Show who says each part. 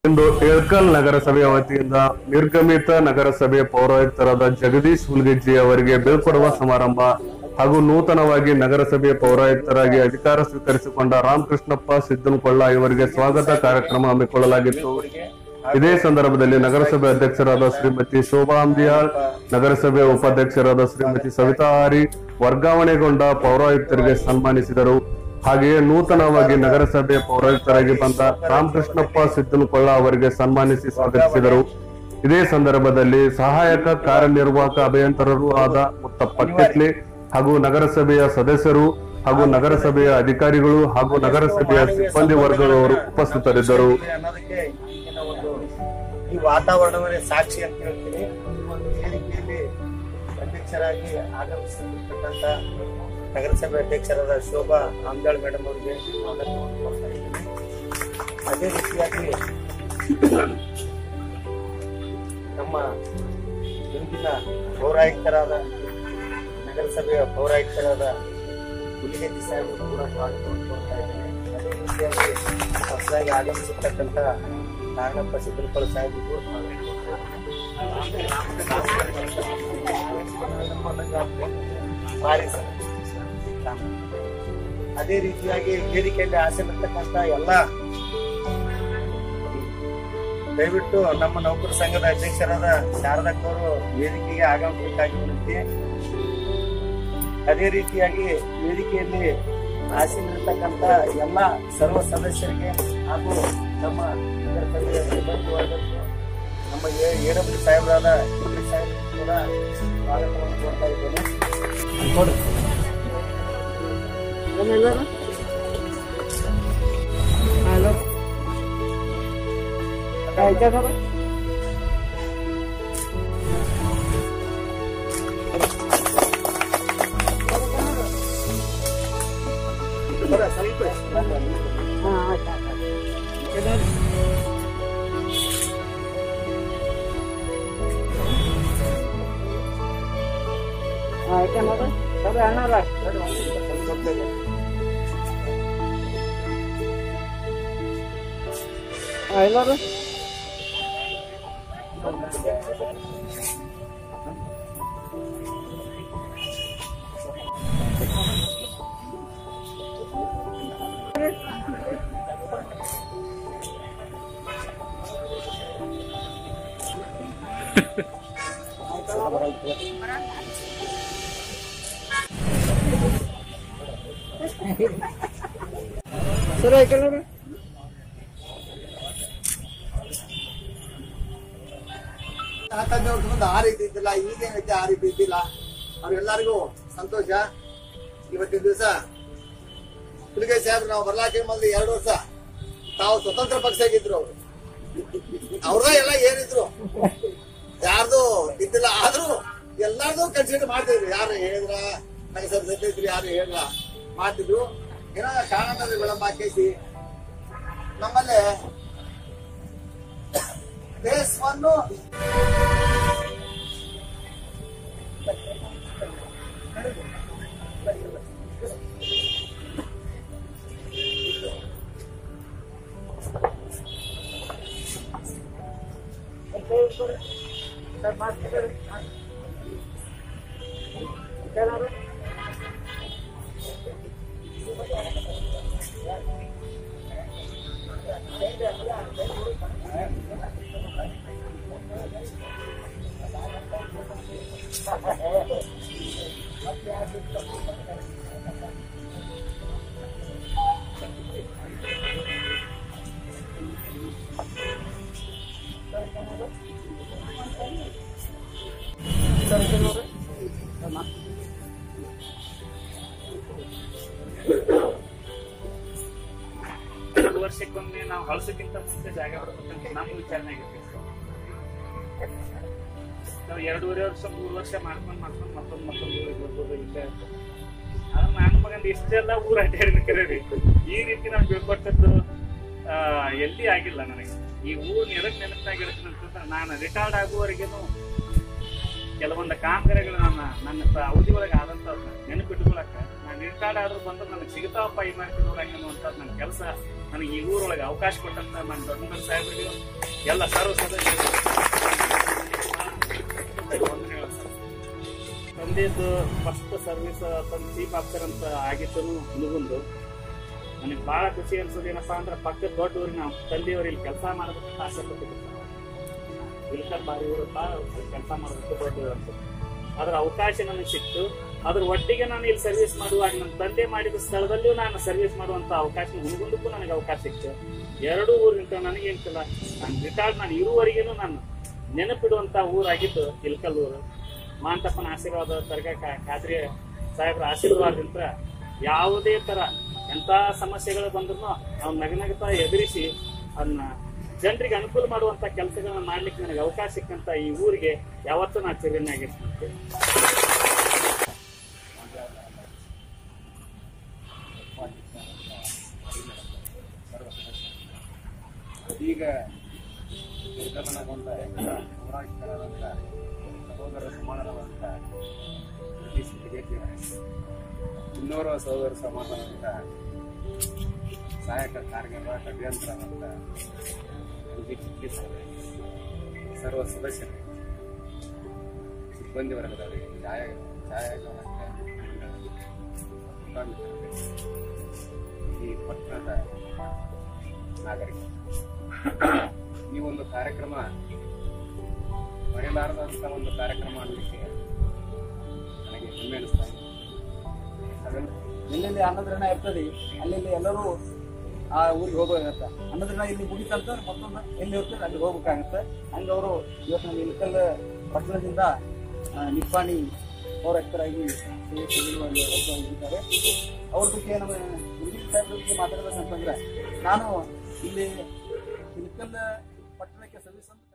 Speaker 1: ಇಂದು ಏಳ್ಕಲ್ ನಗರಸಭೆಯ ವತಿಯಿಂದ ನಿರ್ಗಮಿತ ನಗರಸಭೆ ಪೌರಾಯುಕ್ತರಾದ ಜಗದೀಶ್ ಹುಲ್ಗೆಜ್ಜಿ ಅವರಿಗೆ ಬೀಳ್ಕೊಡುವ ಸಮಾರಂಭ ಹಾಗೂ ನೂತನವಾಗಿ ನಗರಸಭೆಯ ಪೌರಾಯುಕ್ತರಾಗಿ ಅಧಿಕಾರ ಸ್ವೀಕರಿಸಿಕೊಂಡ ರಾಮಕೃಷ್ಣಪ್ಪ ಸಿದ್ದನಕೊಳ್ಳ ಇವರಿಗೆ ಸ್ವಾಗತ ಕಾರ್ಯಕ್ರಮ ಹಮ್ಮಿಕೊಳ್ಳಲಾಗಿತ್ತು ಇದೇ ಸಂದರ್ಭದಲ್ಲಿ ನಗರಸಭೆ ಅಧ್ಯಕ್ಷರಾದ ಶ್ರೀಮತಿ ಶೋಭಾ ಅಂಬಿಯಾಳ್ ನಗರಸಭೆ ಉಪಾಧ್ಯಕ್ಷರಾದ ಶ್ರೀಮತಿ ಸವಿತಾ ಆರಿ ವರ್ಗಾವಣೆಗೊಂಡ ಪೌರಾಯುಕ್ತರಿಗೆ ಸನ್ಮಾನಿಸಿದರು ಹಾಗೆಯೇ ನೂತನವಾಗಿ ನಗರಸಭೆ ಪೌರಾಯುಕ್ತರಾಗಿ ಬಂದ ರಾಮಕೃಷ್ಣಪ್ಪ ಸಿದ್ದನಕೊಳ್ಳ ಅವರಿಗೆ ಸನ್ಮಾನಿಸಿ ಸ್ವಾಗತಿಸಿದರು ಇದೇ ಸಂದರ್ಭದಲ್ಲಿ ಸಹಾಯಕ ಕಾರ್ಯನಿರ್ವಾಹಕ ಅಭಿಯಂತರರು ಆದ ಮುತ್ತಪ್ಪ ಕಿತ್ಲೆ ಹಾಗೂ ನಗರಸಭೆಯ ಸದಸ್ಯರು ಹಾಗೂ ನಗರಸಭೆಯ ಅಧಿಕಾರಿಗಳು ಹಾಗೂ ನಗರಸಭೆಯ ಸಿಬ್ಬಂದಿ ವರ್ಗದವರು ಉಪಸ್ಥಿತರಿದ್ದರು
Speaker 2: ಅನ್ನೋದಕ್ಕೆ ಈಗಿನ ಒಂದು ಈ ವಾತಾವರಣವೇ ಸಾಕ್ಷಿ ಅಂತ ಹೇಳ್ತೀನಿ ವೇದಿಕೆಯಲ್ಲಿ ಅಧ್ಯಕ್ಷರಾಗಿ ಆಗಮಿಸಿರ್ತಕ್ಕಂಥ ನಗರಸಭೆ ಅಧ್ಯಕ್ಷರಾದ ಶೋಭಾ ಆಮ್ದಾಳ್ ಮೇಡಮ್ ಅವರಿಗೆ ಸ್ವಾಗತವನ್ನು ಕೊಡ್ತಾ ಇದ್ದೀನಿ ಅದೇ ರೀತಿಯಾಗಿ ನಮ್ಮ ಹಿಂದಿನ ಪೌರಾಯುಕ್ತರಾದ ನಗರಸಭೆಯ ಪೌರಾಯುಕ್ತರಾದ ಹುಲಿಗೆದ್ದಿ ಸಾಹೇಬರು ಕೂಡ ಸ್ವಾಗತವನ್ನು ಕೊಡ್ತಾ ಇದ್ದೇನೆ ಅದೇ ರೀತಿಯಾಗಿ ಹೊಸದಾಗಿ ಆಗಮಿಸಿರ್ತಕ್ಕಂಥ ನಾರಾಯಣಪ್ಪ ಸಿದ್ದನಪಳ್ಳ ಸಾಹೇಬರು ಭಾರಿ ಸ- ಅದೇ ರೀತಿಯಾಗಿ ವೇದಿಕೆಯಲ್ಲಿ ಆಸೆಲಿರ್ತಕ್ಕಂಥ ಎಲ್ಲ ದಯವಿಟ್ಟು ನಮ್ಮ ನೌಕರ ಸಂಘದ ಅಧ್ಯಕ್ಷರಾದ ಶಾರದಕ್ಕವರು ವೇದಿಕೆಗೆ ಆಗಮಿಸಬೇಕಾಗಿ ವಿನಂತಿ ಅದೇ ರೀತಿಯಾಗಿ ವೇದಿಕೆಯಲ್ಲಿ ಆಸೀನರಿರ್ತಕ್ಕಂಥ ಎಲ್ಲ ಸರ್ವ ಸದಸ್ಯರಿಗೆ ಹಾಗೂ ನಮ್ಮ ನಗರಸಭೆಯ ಸಿಬ್ಬಂದಿ ವರ್ಗಕ್ಕೂ ನಮ್ಮ ಎ ಡಬ್ಲ್ಯೂ ಸಾಹೇಬರಾದ ಇಂಗ್ಲಿಷ್ ಸಾಹೇಬರು ಕೂಡ ಸ್ವಾಗತವನ್ನು ಕೋರ್ತಾ ಇದ್ದೇನೆ ಕೊಡು. ಕೊಡು, ಸ್ವಲ್ಪ.
Speaker 3: ತಂದೆಯವ್ರ ಮುಂದೆ ಆ ರೀತಿ ಇದ್ದಿಲ್ಲ ಈಗೇನೈತೆ ಆ ರೀತಿ ಇದ್ದಿಲ್ಲ ಅವ್ರೆಲ್ಲರಿಗೂ ಸಂತೋಷ ಇವತ್ತಿನ ದಿವಸ ಹುಲಿಗೆ ಸಾಹೇಬ್ರು ನಾವು ಬರ್ಲಾಕೆ ಮೊದಲು ಎರಡು ವರ್ಷ ತಾವು ಸ್ವತಂತ್ರ ಪಕ್ಷ ಆಗಿದ್ರು ಅವರು ಅವ್ರದ ಎಲ್ಲ ಏನಿದ್ರು ಯಾರ್ದು ಇದ್ದಿಲ್ಲ ಆದ್ರೂ ಎಲ್ಲಾರ್ದು ಕನ್ಸಿಡರ್ ಮಾಡ್ತಿದ್ರು ಯಾರು ಹೇಳಿದ್ರ ನನಗೆ ಸ್ವಲ್ಪ ಸತ್ತಿದ್ರು ಯಾರು ಹೇಳಿಲ್ಲ ಮಾಡ್ತಿದ್ರು ಏನೋ ಕಾರಣದಲ್ಲಿ ವಿಳಂಬ ಆಕೈತಿ ನಮ್ಮಲ್ಲಿ ದೇಶವನ್ನು
Speaker 4: ಎರಡು ವರ್ಷಕ್ಕೊಮ್ಮೆ ನಾವು ಹಳಸಕ್ಕಿಂತ ಮುಂಚೆ ಜಾಗ ಬಿಡ್ಬೇಕಂತ ನಮ್ಮ ವಿಚಾರಣೆ ಆಗಿರ್ತೈತೆ ನಾವು ಎರಡೂವರೆ ವರ್ಷ ಮೂರು ವರ್ಷ ಮಾಡ್ಕೊಂಡು ಮಾಡ್ಕೊಂಡು ಮತ್ತೊಂದು ಮತ್ತೊಂದು ಊರಿಗೆ ಬರ್ಬೋದು ವಿಷಯ ಇರ್ತದೆ ಆದ್ರೆ ನನ್ನ ಮಗಂದು ಇಷ್ಟೆಲ್ಲ ಊರ ಅಡ್ಡಾಡಿನ ಕರೀರಿ ಈ ರೀತಿ ನಾವು ಬೀಳ್ಕೊಟ್ಟದ್ದು ಆ, ಎಲ್ಲಿ ಆಗಿಲ್ಲ ನನಗೆ ಈ ಊರ್ ಎದಕ್ ನೆನಪಿನಾಗ ಇಡ್ತೀನಿ ಅಂತಂದ್ರೆ ನಾನು ರಿಟೈರ್ಡ್ ಆಗುವವರೆಗೇನು ಕೆಲವೊಂದು ಕಾಮಗಾರಿಗಳು ನನ್ನ ನನ್ನ ಪ- ಅವಧಿ ಒಳಗೆ ಆದಂತದ್ನ ನೆನಪಿಟ್ಕೊಳಕ ನಾನು ರಿಟೈರ್ಡ್ ಆದ್ರೂ ಬಂದ್ರೆ ನನಗೆ ಸಿಗ್ತಾವಪ್ಪ ಈ ಮಾಹಿತಿ ನೋಡಂಗ ಅನ್ನುವಂಥದ್ದು ನನ್ನ ಕೆಲಸ ನನಗೆ ಈ ಊರೊಳಗೆ ಅವಕಾಶ ಕೊಟ್ಟಂತ ನನ್ನ ದೊಡ್ಡ ಸಾಹೇಬರಿಗೂ ಎಲ್ಲ ಸರ್ವ ಸದಸ್ಯರು ವಂದನೆಗಳು ಸರ್. ತಂದೆದು ಫಸ್ಟ್ ಸರ್ವಿಸ್ ತಂದು ಚೀಫ್ ಆಫೀಸರ್ ಅಂತ ಆಗಿತ್ತು ಹುಡುಗಂದು ನನಗೆ ಬಹಳ ಖುಷಿ ಅನ್ಸೋದು ಏನಪ್ಪಾ ಅಂದ್ರೆ ಪಕ್ಕದ ದೊಡ್ಡ ಊರಿನ ತಂದೆಯವರು ಇಲ್ಲಿ ಕೆಲಸ ಮಾಡಬೇಕಂತ ಆಸೆ ಪಟ್ಟಿದ್ರು ಇಲ್ಕರ್ ಬಾರಿ ಊರು ಕೆಲಸ ಮಾಡಬೇಕು ದೊಡ್ಡ ಊರು ಅಂತ ಅದ್ರ ಅವಕಾಶ ನನಗೆ ಸಿಕ್ತು ಅದ್ರ ಒಟ್ಟಿಗೆ ನಾನು ಇಲ್ಲಿ ಸರ್ವಿಸ್ ಮಾಡುವಾಗ ನನ್ನ ತಂದೆ ಮಾಡಿದ ಸ್ಥಳದಲ್ಲಿಯೂ ನಾನು ಸರ್ವಿಸ್ ಮಾಡುವಂತ ಅವಕಾಶ ಹುಡುಗಂದಕ್ಕೂ ನನಗೆ ಅವಕಾಶ ಸಿಕ್ತು ಎರಡೂ ಊರಿನ ನನಗೆ ಏನಿಲ್ಲ ನಾನು ರಿಟೈರ್ಡ್ ನಾನು ಇರುವವರೆಗೇನು ನಾನು ನೆನಪಿಡುವಂತ ಊರಾಗಿದ್ದು ಇಲ್ಕಲ್ ಊರು ಮಾಂತಪ್ಪನ ಆಶೀರ್ವಾದ ತರಗ ಖಾದ್ರಿ ಸಾಹೇಬ್ರ ಆಶೀರ್ವಾದದಿಂದ ಯಾವುದೇ ತರ ಎಂತ ಸಮಸ್ಯೆಗಳು ಬಂದ್ರು ಅವ್ನ ನಗನಗತ ಎದುರಿಸಿ ಅದನ್ನ ಜನರಿಗೆ ಅನುಕೂಲ ಮಾಡುವಂತ ಕೆಲಸಗಳನ್ನ ಮಾಡ್ಲಿಕ್ಕೆ ನನಗೆ ಅವಕಾಶ ಸಿಕ್ಕಂತ ಈ ಊರಿಗೆ ಯಾವತ್ತೂ ನಾನು ಚಿರನಾಗಿರ್ತಂತೆ
Speaker 5: ಈಗ ನಿರ್ಗಮನಗೊಂಡ ಹೋರಾಟಗಾರರಾದ ಸಹೋದರ ಸಮಾನವಾದಂಥ ಬ್ರಿಟಿಷ್ ಬ್ರಿಗೇಡಿಯರ್ ಇನ್ನೋರ್ವ ಸಹೋದರ ಸಮಾನವಾದಂಥ ಸಹಾಯಕ ಕಾರ್ಯಕರ್ತ ಅಭಿಯಂತರವಾದಂಥ ಎಲ್ ಚಿಟ್ಲಿ ಸಾಹೇಬ್, ಸರ್ವ ಸದಸ್ಯರು ಸಿಬ್ಬಂದಿ ವರ್ಗದವರಿಗೆ ಛಾಯ ಛಾಯಾಗ್ರಾಹಕ ಈ ಪಟ್ಟಣದ ನಾಗರಿಕರು ಈ ಒಂದು ಕಾರ್ಯಕ್ರಮ ಮರೆಯಲಾರದಂತ ಒಂದು ಕಾರ್ಯಕ್ರಮ ಅನ್ನಲಿಕ್ಕೆ ನನಗೆ ಹೆಮ್ಮೆ ಅನಿಸ್ತಾ ಇದೆ ಅದನ್ನು
Speaker 2: ಎಲ್ಲೆಲ್ಲಿ ಅನ್ನದ್ರಣ ಇರ್ತದೆ ಅಲ್ಲಿ ಎಲ್ಲರೂ ಆ ಊರಿಗೆ ಹೋಗೋದಿರುತ್ತೆ ಅನ್ನದ್ರಣ ಇಲ್ಲಿ ಮುಗಿತಂತ ಮತ್ತೊಂದು ಎಲ್ಲಿ ಇರ್ತದೆ ಅಲ್ಲಿ ಹೋಗ್ಬೇಕಾಗತ್ತೆ ಹಂಗ ಅವರು ಇವತ್ತು ನಮ್ಮ ಇಲ್ಕಲ್ ಪಟ್ಟಣದಿಂದ ಆ, ನಿಪ್ಪಾಣಿ ಪೌರಕ್ತರಾಗಿ ಸೇವೆ ಸಲ್ಲಿಸುವಲ್ಲಿ ಒಬ್ಬರಾಗಿದ್ದಾರೆ. ಅವ್ರ ಬಗ್ಗೆ ನಮ್ಮ ಗುರುಜಿ ಸಾಹೇಬ್ರ ಬಗ್ಗೆ ಮಾತಾಡಬೇಕಂತಂದ್ರೆ ನಾನು ಇಲ್ಲಿ ಇಲ್ಕಲ್ ಪಟ್ಟಣಕ್ಕೆ ಸರ್ವಿಸ್ ಅಂತ